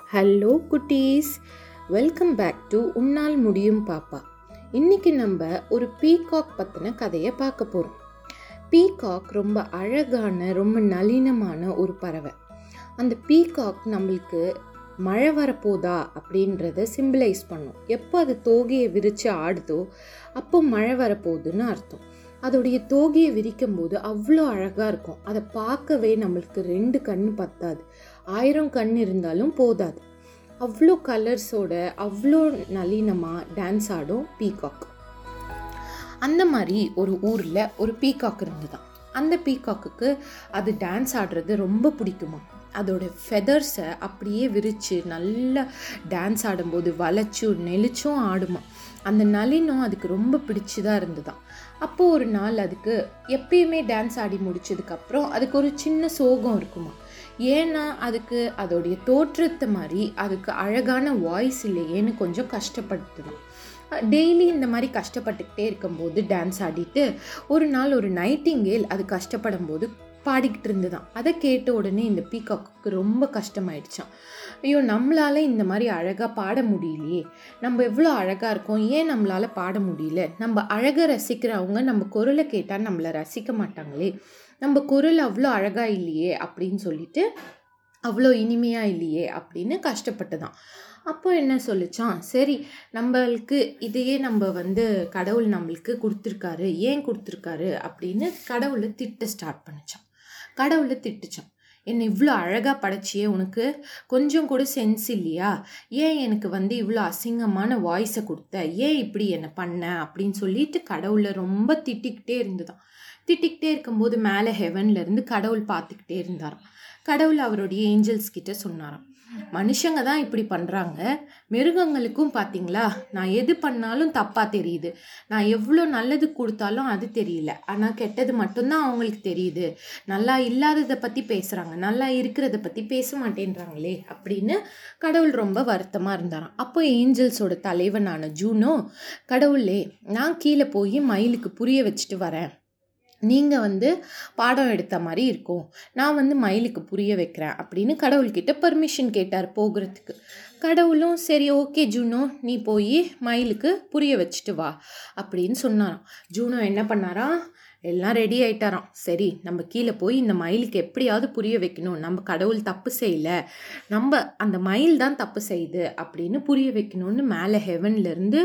hello குட்டீஸ் welcome back to உன்னால் முடியும் பாப்பா இன்னைக்கு நம்ம ஒரு பீகாக் பற்றின கதையை பார்க்க போகிறோம் பீகாக் ரொம்ப அழகான ரொம்ப நளினமான ஒரு பறவை அந்த பீகாக் நம்மளுக்கு மழை வரப்போதா அப்படின்றத சிம்பிளைஸ் பண்ணும் எப்போ அது தோகையை விரித்து ஆடுதோ அப்போ மழை வரப்போகுதுன்னு அர்த்தம் அதோடைய தோகையை விரிக்கும் போது அவ்வளோ அழகாக இருக்கும் அதை பார்க்கவே நம்மளுக்கு ரெண்டு கண் பத்தாது ஆயிரம் கண் இருந்தாலும் போதாது அவ்வளோ கலர்ஸோட அவ்வளோ நளினமாக டான்ஸ் ஆடும் பீகாக் அந்த மாதிரி ஒரு ஊரில் ஒரு பீகாக் இருந்துதான் அந்த பீகாக்குக்கு அது டான்ஸ் ஆடுறது ரொம்ப பிடிக்குமா அதோட ஃபெதர்ஸை அப்படியே விரித்து நல்லா டான்ஸ் ஆடும்போது வளைச்சும் நெளிச்சும் ஆடுமா அந்த நளினம் அதுக்கு ரொம்ப பிடிச்சதாக இருந்துதான் அப்போது ஒரு நாள் அதுக்கு எப்பயுமே டான்ஸ் ஆடி முடிச்சதுக்கப்புறம் அதுக்கு ஒரு சின்ன சோகம் இருக்குமா ஏன்னா அதுக்கு அதோடைய தோற்றத்தை மாதிரி அதுக்கு அழகான வாய்ஸ் இல்லையேன்னு கொஞ்சம் கஷ்டப்படுத்துதான் டெய்லி இந்த மாதிரி கஷ்டப்பட்டுக்கிட்டே இருக்கும்போது டான்ஸ் ஆடிட்டு ஒரு நாள் ஒரு நைட்டிங்கேல் அது கஷ்டப்படும் போது பாடிக்கிட்டு இருந்துதான் அதை கேட்ட உடனே இந்த பீகாக்கு ரொம்ப கஷ்டமாயிடுச்சான் ஐயோ நம்மளால இந்த மாதிரி அழகாக பாட முடியலையே நம்ம எவ்வளோ அழகாக இருக்கோம் ஏன் நம்மளால் பாட முடியல நம்ம அழகை ரசிக்கிறவங்க நம்ம குரலை கேட்டால் நம்மளை ரசிக்க மாட்டாங்களே நம்ம குரல் அவ்வளோ அழகாக இல்லையே அப்படின்னு சொல்லிட்டு அவ்வளோ இனிமையாக இல்லையே அப்படின்னு கஷ்டப்பட்டுதான் அப்போ என்ன சொல்லிச்சான் சரி நம்மளுக்கு இதையே நம்ம வந்து கடவுள் நம்மளுக்கு கொடுத்துருக்காரு ஏன் கொடுத்துருக்காரு அப்படின்னு கடவுளை திட்ட ஸ்டார்ட் பண்ணிச்சான் கடவுளை திட்டுச்சான் என்னை இவ்வளோ அழகாக படைச்சியே உனக்கு கொஞ்சம் கூட சென்ஸ் இல்லையா ஏன் எனக்கு வந்து இவ்வளோ அசிங்கமான வாய்ஸை கொடுத்த ஏன் இப்படி என்னை பண்ண அப்படின்னு சொல்லிட்டு கடவுளை ரொம்ப திட்டிக்கிட்டே இருந்துதான் திட்டிக்கிட்டே இருக்கும்போது மேலே ஹெவன்லேருந்து கடவுள் பார்த்துக்கிட்டே இருந்தாராம் கடவுள் அவருடைய ஏஞ்சல்ஸ் கிட்ட சொன்னாராம் மனுஷங்க தான் இப்படி பண்ணுறாங்க மிருகங்களுக்கும் பார்த்தீங்களா நான் எது பண்ணாலும் தப்பாக தெரியுது நான் எவ்வளோ நல்லது கொடுத்தாலும் அது தெரியல ஆனால் கெட்டது மட்டும்தான் அவங்களுக்கு தெரியுது நல்லா இல்லாததை பற்றி பேசுகிறாங்க நல்லா இருக்கிறத பற்றி பேச மாட்டேன்றாங்களே அப்படின்னு கடவுள் ரொம்ப வருத்தமாக இருந்தாராம் அப்போ ஏஞ்சல்ஸோட தலைவனான ஜூனோ கடவுளே நான் கீழே போய் மயிலுக்கு புரிய வச்சுட்டு வரேன் நீங்கள் வந்து பாடம் எடுத்த மாதிரி இருக்கும் நான் வந்து மயிலுக்கு புரிய வைக்கிறேன் அப்படின்னு கடவுள்கிட்ட பர்மிஷன் கேட்டார் போகிறதுக்கு கடவுளும் சரி ஓகே ஜூனோ நீ போய் மயிலுக்கு புரிய வச்சுட்டு வா அப்படின்னு சொன்னாராம் ஜூனோ என்ன பண்ணாராம் எல்லாம் ரெடி ஆயிட்டாராம் சரி நம்ம கீழே போய் இந்த மயிலுக்கு எப்படியாவது புரிய வைக்கணும் நம்ம கடவுள் தப்பு செய்யல நம்ம அந்த மயில் தான் தப்பு செய்யுது அப்படின்னு புரிய வைக்கணும்னு மேலே ஹெவன்லேருந்து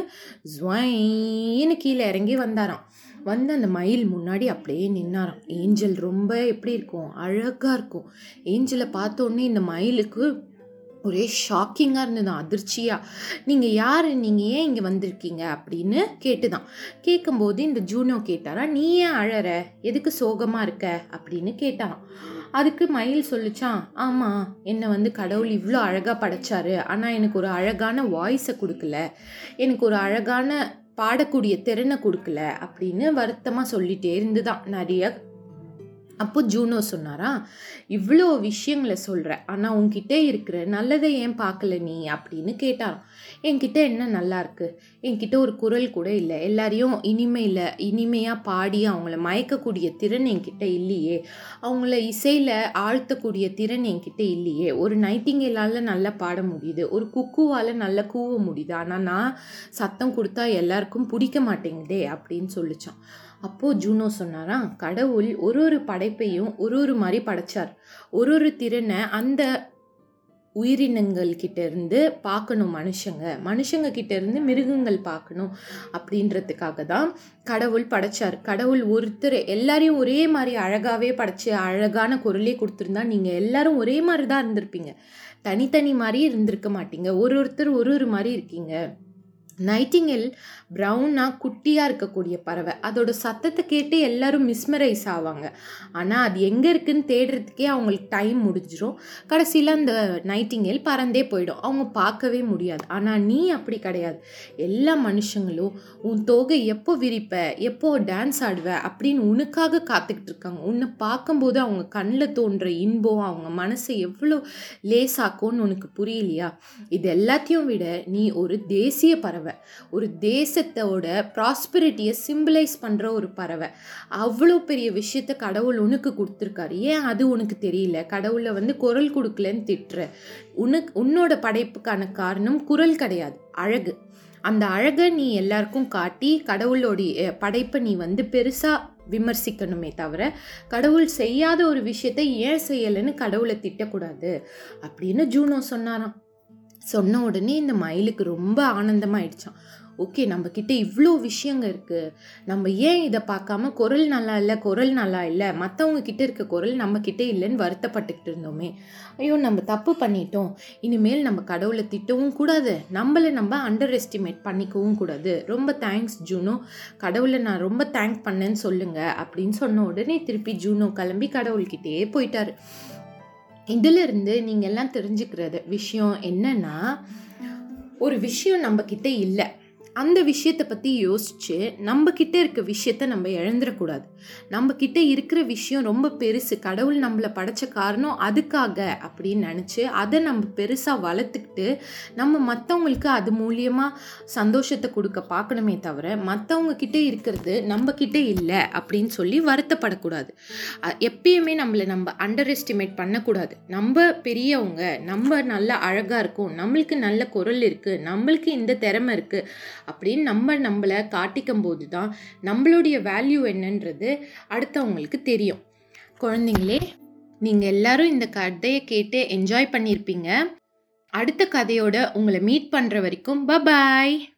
ஜுவைன்னு கீழே இறங்கி வந்தாராம் வந்து அந்த மயில் முன்னாடி அப்படியே நின்னாராம் ஏஞ்சல் ரொம்ப எப்படி இருக்கும் அழகாக இருக்கும் ஏஞ்சலை பார்த்தோன்னே இந்த மயிலுக்கு ஒரே ஷாக்கிங்காக இருந்ததான் அதிர்ச்சியாக நீங்கள் யார் நீங்கள் ஏன் இங்கே வந்திருக்கீங்க அப்படின்னு கேட்டுதான் கேட்கும்போது இந்த ஜூனோ கேட்டாரா நீ ஏன் அழற எதுக்கு சோகமாக இருக்க அப்படின்னு கேட்டாராம் அதுக்கு மயில் சொல்லிச்சான் ஆமாம் என்னை வந்து கடவுள் இவ்வளோ அழகாக படைச்சாரு ஆனால் எனக்கு ஒரு அழகான வாய்ஸை கொடுக்கல எனக்கு ஒரு அழகான பாடக்கூடிய திறனை கொடுக்கல அப்படின்னு வருத்தமாக சொல்லிட்டே இருந்துதான் நிறைய அப்போ ஜூனோ சொன்னாரா இவ்வளோ விஷயங்களை சொல்கிற ஆனால் உன்கிட்ட இருக்கிற நல்லதை ஏன் பார்க்கல நீ அப்படின்னு கேட்டாராம் என்கிட்ட என்ன நல்லா இருக்கு என்கிட்ட ஒரு குரல் கூட இல்லை எல்லாரையும் இனிமையில் இனிமையாக பாடி அவங்கள மயக்கக்கூடிய திறன் என்கிட்ட இல்லையே அவங்கள இசையில் ஆழ்த்தக்கூடிய திறன் என்கிட்ட இல்லையே ஒரு நைட்டிங்கேலால் நல்லா பாட முடியுது ஒரு குக்குவால் நல்லா கூவ முடியுது ஆனால் நான் சத்தம் கொடுத்தா எல்லாருக்கும் பிடிக்க மாட்டேங்குதே அப்படின்னு சொல்லிச்சான் அப்போது ஜூனோ சொன்னாரா கடவுள் ஒரு ஒரு படைப்பையும் ஒரு ஒரு மாதிரி படைச்சார் ஒரு ஒரு திறனை அந்த உயிரினங்கள் கிட்ட இருந்து பார்க்கணும் மனுஷங்க மனுஷங்க கிட்ட இருந்து மிருகங்கள் பார்க்கணும் அப்படின்றதுக்காக தான் கடவுள் படைச்சார் கடவுள் ஒருத்தர் எல்லாரையும் ஒரே மாதிரி அழகாகவே படைச்சு அழகான குரலே கொடுத்துருந்தா நீங்கள் எல்லாரும் ஒரே மாதிரி தான் இருந்திருப்பீங்க தனித்தனி மாதிரி இருந்திருக்க மாட்டீங்க ஒரு ஒருத்தர் ஒரு ஒரு மாதிரி இருக்கீங்க நைட்டிங்கல் ப்ரௌனாக குட்டியாக இருக்கக்கூடிய பறவை அதோட சத்தத்தை கேட்டு எல்லாரும் மிஸ்மரைஸ் ஆவாங்க ஆனால் அது எங்கே இருக்குன்னு தேடுறதுக்கே அவங்களுக்கு டைம் முடிஞ்சிடும் கடைசியில் அந்த நைட்டிங்கேல் பறந்தே போயிடும் அவங்க பார்க்கவே முடியாது ஆனால் நீ அப்படி கிடையாது எல்லா மனுஷங்களும் உன் தோகை எப்போ விரிப்ப எப்போ டான்ஸ் ஆடுவ அப்படின்னு உனக்காக காத்துக்கிட்டு இருக்காங்க உன்னை பார்க்கும்போது அவங்க கண்ணில் தோன்ற இன்பம் அவங்க மனசை எவ்வளோ லேசாக்கும்னு உனக்கு புரியலையா இது எல்லாத்தையும் விட நீ ஒரு தேசிய பறவை பறவை ஒரு தேசத்தோட ப்ராஸ்பரிட்டியை சிம்பிளைஸ் பண்ணுற ஒரு பறவை அவ்வளோ பெரிய விஷயத்த கடவுள் உனக்கு கொடுத்துருக்காரு ஏன் அது உனக்கு தெரியல கடவுளை வந்து குரல் கொடுக்கலன்னு திட்டுற உனக்கு உன்னோட படைப்புக்கான காரணம் குரல் கிடையாது அழகு அந்த அழகை நீ எல்லாருக்கும் காட்டி கடவுளோடைய படைப்பை நீ வந்து பெருசாக விமர்சிக்கணுமே தவிர கடவுள் செய்யாத ஒரு விஷயத்த ஏன் செய்யலைன்னு கடவுளை திட்டக்கூடாது அப்படின்னு ஜூனோ சொன்னாராம் சொன்ன உடனே இந்த மயிலுக்கு ரொம்ப ஆனந்தமாயிடுச்சான் ஓகே நம்ம கிட்ட இவ்வளோ விஷயங்க இருக்குது நம்ம ஏன் இதை பார்க்காம குரல் நல்லா இல்லை குரல் நல்லா இல்லை மற்றவங்க கிட்ட இருக்க குரல் நம்ம கிட்ட இல்லைன்னு வருத்தப்பட்டுக்கிட்டு இருந்தோமே ஐயோ நம்ம தப்பு பண்ணிட்டோம் இனிமேல் நம்ம கடவுளை திட்டவும் கூடாது நம்மளை நம்ம அண்டர் எஸ்டிமேட் பண்ணிக்கவும் கூடாது ரொம்ப தேங்க்ஸ் ஜூனோ கடவுளை நான் ரொம்ப தேங்க் பண்ணேன்னு சொல்லுங்க அப்படின்னு சொன்ன உடனே திருப்பி ஜூனோ கிளம்பி கடவுள்கிட்டயே போயிட்டாரு இதிலிருந்து நீங்கள் எல்லாம் தெரிஞ்சுக்கிறது விஷயம் என்னன்னா ஒரு விஷயம் நம்ம கிட்ட இல்லை அந்த விஷயத்தை பற்றி யோசித்து நம்ம கிட்ட இருக்க விஷயத்த நம்ம இழந்துடக்கூடாது நம்ம கிட்ட இருக்கிற விஷயம் ரொம்ப பெருசு கடவுள் நம்மளை படைச்ச காரணம் அதுக்காக அப்படின்னு நினச்சி அதை நம்ம பெருசாக வளர்த்துக்கிட்டு நம்ம மற்றவங்களுக்கு அது மூலியமாக சந்தோஷத்தை கொடுக்க பார்க்கணுமே தவிர மற்றவங்க கிட்ட இருக்கிறது நம்ம கிட்ட இல்லை அப்படின்னு சொல்லி வருத்தப்படக்கூடாது அ- எப்பயுமே நம்மளை நம்ம அண்டர் எஸ்டிமேட் பண்ணக்கூடாது நம்ம பெரியவங்க நம்ம நல்ல அழகாக இருக்கும் நம்மளுக்கு நல்ல குரல் இருக்குது நம்மளுக்கு இந்த திறமை இருக்குது அப்படின்னு நம்ம நம்மளை காட்டிக்கும் போது தான் நம்மளுடைய வேல்யூ என்னன்றது அடுத்தவங்களுக்கு தெரியும் குழந்தைங்களே நீங்கள் எல்லாரும் இந்த கதையை கேட்டு என்ஜாய் பண்ணியிருப்பீங்க அடுத்த கதையோட உங்களை மீட் பண்ணுற வரைக்கும் பபாய்